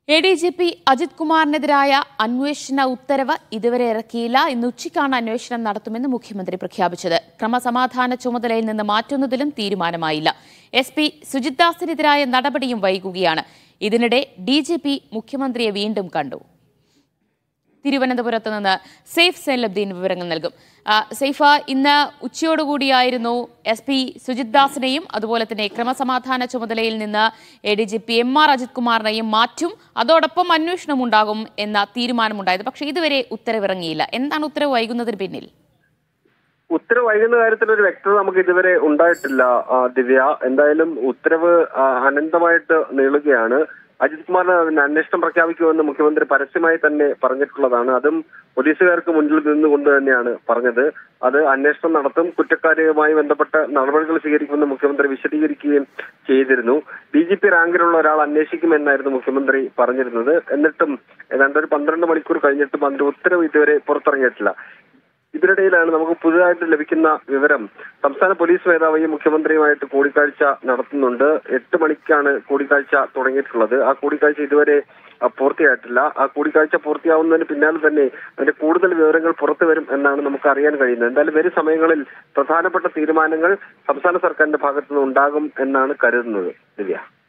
A D G P Ajith കുമാറിനെതിരായ അന്വേഷണ ഉത്തരവ് ഇതുവരെ ഇറക്കിയില്ല ഇന്ന് ഉച്ചയ്ക്കാണ് അന്വേഷണം നടത്തുമെന്ന് മുഖ്യമന്ത്രി പ്രഖ്യാപിച്ചത് ക്രമസമാധാന ചുമതലയിൽ നിന്ന് മാറ്റുന്നതിലും തീരുമാനമായില്ല എസ് പി സുജിത് ദാസിനെതിരായ നടപടിയും വൈകുകയാണ് ഇതിനിടെ ഡി ജി പി മുഖ്യമന്ത്രിയെ വീണ്ടും കണ്ടു തിരുവനന്തപുരത്ത് നിന്ന് സെയ്ഫ് സൈലബ്ദീൻ വിവരങ്ങൾ നൽകും ആ, സെയ്ഫ ഇന്ന് ഉച്ചയോടുകൂടിയായിരുന്നു എസ് പി സുജിത് ദാസിനെയും അതുപോലെ തന്നെ ക്രമസമാധാന ചുമതലയിൽ നിന്ന് A D G P M R Ajith കുമാറിനെയും മാറ്റും അതോടൊപ്പം അന്വേഷണം ഉണ്ടാകും എന്ന തീരുമാനമുണ്ടായത് പക്ഷേ ഇതുവരെ ഉത്തരവിറങ്ങിയില്ല എന്താണ് ഉത്തരവ് വൈകുന്നതിന് പിന്നിൽ ഉത്തരവ് വൈകുന്ന കാര്യത്തിൽ ഒരു വ്യക്തത നമുക്ക് ഇതുവരെ ഉണ്ടായിട്ടില്ല ആ, ദിവ്യ എന്തായാലും ഉത്തരവ് ആ, അനന്തമായിട്ട് നീളുകയാണ് അജിത് കുമാറിന് അതിന് അന്വേഷണം പ്രഖ്യാപിക്കുമെന്ന് മുഖ്യമന്ത്രി പരസ്യമായി തന്നെ പറഞ്ഞിട്ടുള്ളതാണ് അതും പോലീസുകാർക്ക് മുന്നിൽ നിന്നുകൊണ്ട് തന്നെയാണ് പറഞ്ഞത് അത് അന്വേഷണം നടത്തും കുറ്റക്കാരുമായി ബന്ധപ്പെട്ട നടപടികൾ സ്വീകരിക്കുമെന്ന് മുഖ്യമന്ത്രി വിശദീകരിക്കുകയും ചെയ്തിരുന്നു ഡി ജി പി റാങ്കിലുള്ള ഒരാൾ അന്വേഷിക്കുമെന്നായിരുന്നു മുഖ്യമന്ത്രി പറഞ്ഞിരുന്നത് എന്നിട്ടും ഏതാണ്ട് ഒരു പന്ത്രണ്ട് മണിക്കൂർ കഴിഞ്ഞിട്ടും അതിന്റെ ഉത്തരവ് ഇതുവരെ പുറത്തിറങ്ങിയിട്ടില്ല ഇതിനിടയിലാണ് നമുക്ക് പുതുതായിട്ട് ലഭിക്കുന്ന വിവരം സംസ്ഥാന പോലീസ് മേധാവി മുഖ്യമന്ത്രിയുമായിട്ട് കൂടിക്കാഴ്ച നടത്തുന്നുണ്ട് എട്ട് മണിക്കാണ് കൂടിക്കാഴ്ച തുടങ്ങിയിട്ടുള്ളത് ആ കൂടിക്കാഴ്ച ഇതുവരെ ആ, പൂർത്തിയായിട്ടില്ല ആ കൂടിക്കാഴ്ച പൂർത്തിയാവുന്നതിന് പിന്നാലെ തന്നെ അതിന്റെ കൂടുതൽ വിവരങ്ങൾ പുറത്തു വരും എന്നാണ് നമുക്ക് അറിയാൻ കഴിയുന്നത് എന്തായാലും വരും സമയങ്ങളിൽ പ്രധാനപ്പെട്ട തീരുമാനങ്ങൾ സംസ്ഥാന സർക്കാരിന്റെ ഭാഗത്തുനിന്ന് ഉണ്ടാകും എന്നാണ് കരുതുന്നത് ദിവ്യ